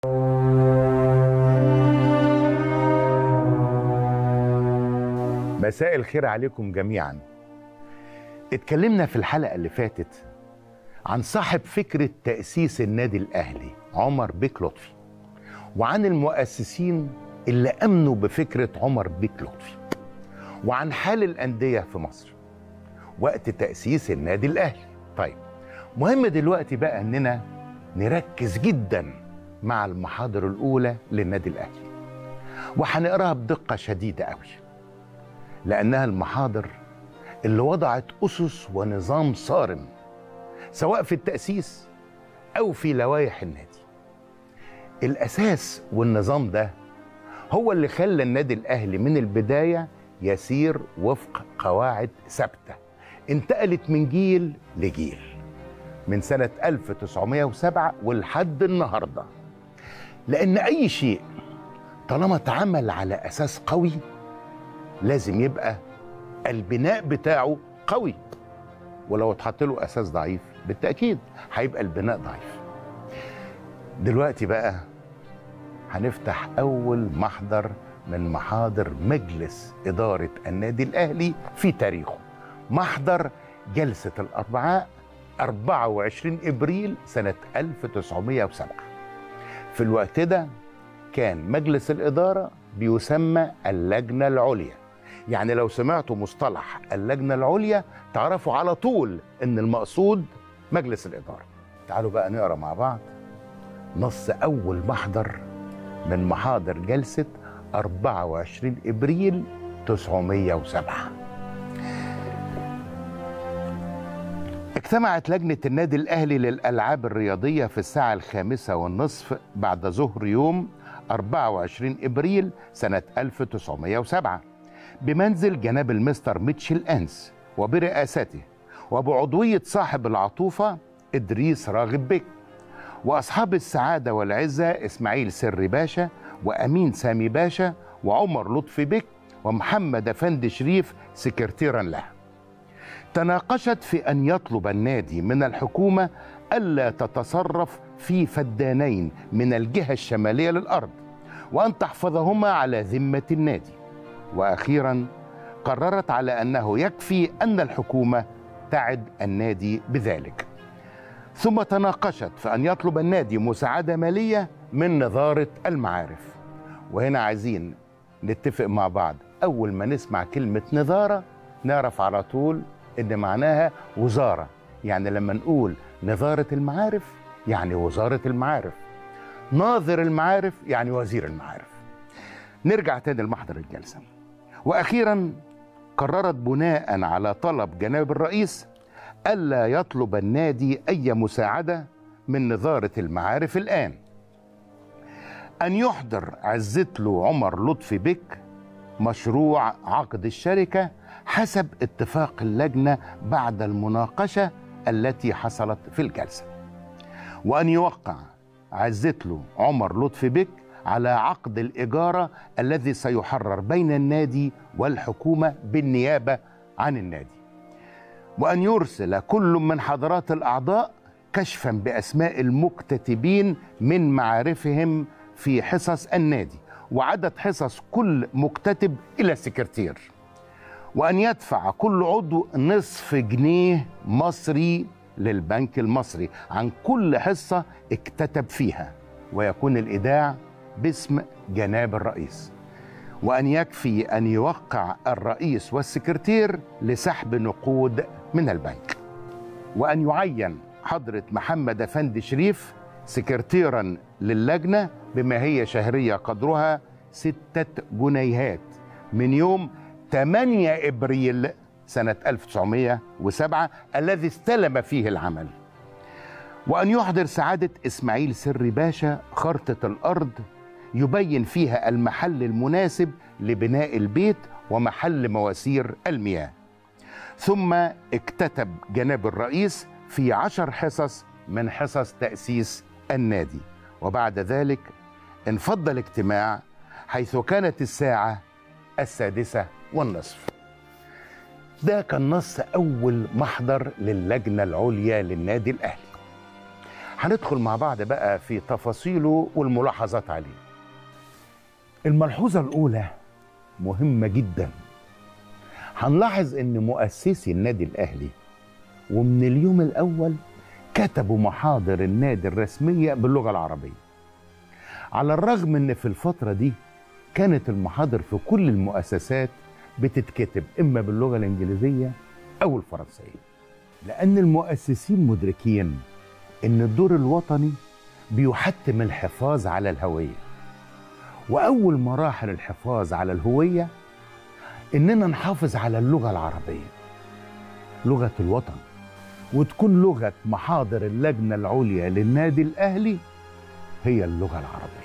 مساء الخير عليكم جميعا اتكلمنا في الحلقة اللي فاتت عن صاحب فكرة تأسيس النادي الأهلي عمر بيك لطفي وعن المؤسسين اللي أمنوا بفكرة عمر بيك لطفي وعن حال الأندية في مصر وقت تأسيس النادي الأهلي طيب مهم دلوقتي بقى أننا نركز جدا مع المحاضر الأولى للنادي الأهلي وهنقراها بدقة شديدة قوي لأنها المحاضر اللي وضعت أسس ونظام صارم سواء في التأسيس أو في لوائح النادي الأساس والنظام ده هو اللي خلى النادي الأهلي من البداية يسير وفق قواعد ثابتة انتقلت من جيل لجيل من سنة 1907 ولحد النهاردة لأن أي شيء طالما اتعمل على أساس قوي لازم يبقى البناء بتاعه قوي ولو اتحط له اساس ضعيف بالتاكيد هيبقى البناء ضعيف دلوقتي بقى هنفتح اول محضر من محاضر مجلس اداره النادي الاهلي في تاريخه محضر جلسه الاربعاء 24 ابريل سنه 1907 في الوقت ده كان مجلس الاداره بيسمى اللجنه العليا يعني لو سمعتوا مصطلح اللجنة العليا تعرفوا على طول ان المقصود مجلس الإدارة تعالوا بقى نقرأ مع بعض نص أول محضر من محاضر جلسة 24 إبريل 907 اجتمعت لجنة النادي الأهلي للألعاب الرياضية في الساعة الخامسة والنصف بعد ظهر يوم 24 إبريل سنة 1907 بمنزل جناب المستر ميتشل أنس وبرئاسته وبعضوية صاحب العطوفة إدريس راغب بك وأصحاب السعادة والعزة إسماعيل سري باشا وأمين سامي باشا وعمر لطفي بك ومحمد أفندي شريف سكرتيرا له تناقشت في أن يطلب النادي من الحكومة ألا تتصرف في فدانين من الجهة الشمالية للأرض وأن تحفظهما على ذمة النادي واخيرا قررت على انه يكفي ان الحكومه تعد النادي بذلك ثم تناقشت في ان يطلب النادي مساعده ماليه من نظاره المعارف وهنا عايزين نتفق مع بعض اول ما نسمع كلمه نظاره نعرف على طول ان معناها وزاره يعني لما نقول نظاره المعارف يعني وزاره المعارف ناظر المعارف يعني وزير المعارف نرجع تاني لمحضر الجلسه واخيرا قررت بناء على طلب جناب الرئيس الا يطلب النادي اي مساعده من نظاره المعارف الان ان يحضر عزتلو عمر لطفي بك مشروع عقد الشركه حسب اتفاق اللجنه بعد المناقشه التي حصلت في الجلسه وان يوقع عزتلو عمر لطفي بك على عقد الإجارة الذي سيحرر بين النادي والحكومة بالنيابة عن النادي وأن يرسل كل من حضرات الأعضاء كشفا بأسماء المكتتبين من معارفهم في حصص النادي وعدد حصص كل مكتتب إلى سكرتير وأن يدفع كل عضو نصف جنيه مصري للبنك المصري عن كل حصة اكتتب فيها ويكون الإيداع باسم جناب الرئيس وأن يكفي أن يوقع الرئيس والسكرتير لسحب نقود من البنك وأن يعين حضرة محمد أفندي شريف سكرتيرا للجنة بما هي شهرية قدرها ستة جنيهات من يوم 8 إبريل سنة 1907 الذي استلم فيه العمل وأن يحضر سعادة إسماعيل سري باشا خرطة الأرض يبين فيها المحل المناسب لبناء البيت ومحل مواسير المياه ثم اكتتب جناب الرئيس في عشر حصص من حصص تأسيس النادي وبعد ذلك انفض الاجتماع حيث كانت الساعة السادسة والنصف ده كان نص أول محضر للجنة العليا للنادي الأهلي هندخل مع بعض بقى في تفاصيله والملاحظات عليه الملحوظة الأولى مهمة جدا هنلاحظ ان مؤسسي النادي الاهلي ومن اليوم الاول كتبوا محاضر النادي الرسميه باللغه العربيه على الرغم ان في الفتره دي كانت المحاضر في كل المؤسسات بتتكتب اما باللغه الانجليزيه او الفرنسيه لان المؤسسين مدركين ان الدور الوطني بيحتم الحفاظ على الهويه واول مراحل الحفاظ على الهويه اننا نحافظ على اللغه العربيه لغه الوطن وتكون لغه محاضر اللجنه العليا للنادي الاهلي هي اللغه العربيه